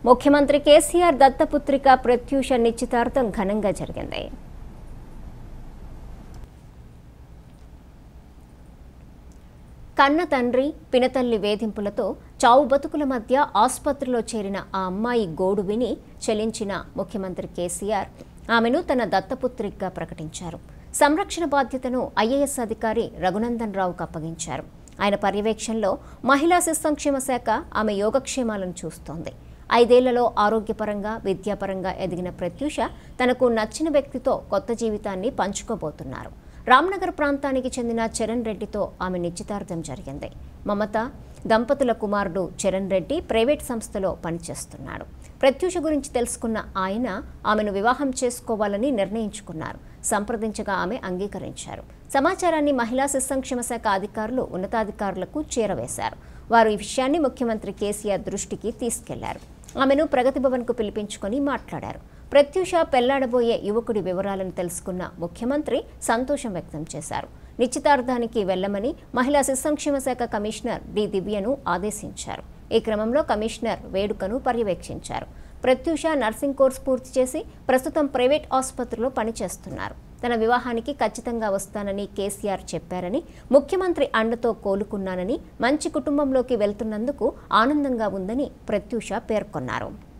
ముఖ్యమంత్రి కేసీఆర్ దత్తపుత్రిక ప్రత్యూష నిశ్చితార్థం ఘనంగా జరిగింది కన్న తండ్రి పినతల్లి వేధింపులతో చావు బతుకుల మధ్య ఆసుపత్రిలో చేరిన ఆ అమ్మాయి గోడు విని చెలించిన ముఖ్యమంత్రి కేసీఆర్ ఆమెను తన దత్తపుత్రికగా ప్రకటించారు సంరక్షణ బాధ్యతను ఐఏఎస్ అధికారి రఘునందన్ రావుకు అప్పగించారు ఆయన పర్యవేక్షణలో మహిళా శిశు సంక్షేమ శాఖ ఆమె యోగక్షేమాలను చూస్తోంది ఐదేళ్లలో ఆరోగ్యపరంగా విద్యాపరంగా ఎదిగిన ప్రత్యూష తనకు నచ్చిన వ్యక్తితో కొత్త జీవితాన్ని పంచుకోబోతున్నారు రామ్నగర్ ప్రాంతానికి చెందిన చరణ్ రెడ్డితో ఆమె నిశ్చితార్థం జరిగింది మమత దంపతుల కుమారుడు చరణ్ రెడ్డి ప్రైవేట్ సంస్థలో పనిచేస్తున్నాడు ప్రత్యూష గురించి తెలుసుకున్న ఆయన ఆమెను వివాహం చేసుకోవాలని నిర్ణయించుకున్నారు సంప్రదించగా ఆమె అంగీకరించారు సమాచారాన్ని మహిళా శిశు సంక్షేమ శాఖ అధికారులు ఉన్నతాధికారులకు చేరవేశారు వారు ఈ విషయాన్ని ముఖ్యమంత్రి కేసీఆర్ దృష్టికి తీసుకెళ్లారు ఆమెను ప్రగతి భవన్కు పిలిపించుకొని మాట్లాడారు ప్రత్యూష పెళ్లాడబోయే యువకుడి వివరాలను తెలుసుకున్న ముఖ్యమంత్రి సంతోషం వ్యక్తం చేశారు నిశ్చితార్థానికి వెళ్లమని మహిళా శిశు సంక్షేమ శాఖ కమిషనర్ డి దివ్యను ఆదేశించారు ఈ క్రమంలో కమిషనర్ వేడుకను పర్యవేక్షించారు ప్రత్యూష నర్సింగ్ కోర్స్ పూర్తి చేసి ప్రస్తుతం ప్రైవేట్ ఆసుపత్రిలో పనిచేస్తున్నారు తన వివాహానికి ఖచ్చితంగా వస్తానని కేసీఆర్ చెప్పారని ముఖ్యమంత్రి అండతో కోలుకున్నానని మంచి కుటుంబంలోకి వెళ్తున్నందుకు ఆనందంగా ఉందని ప్రత్యూష పేర్కొన్నారు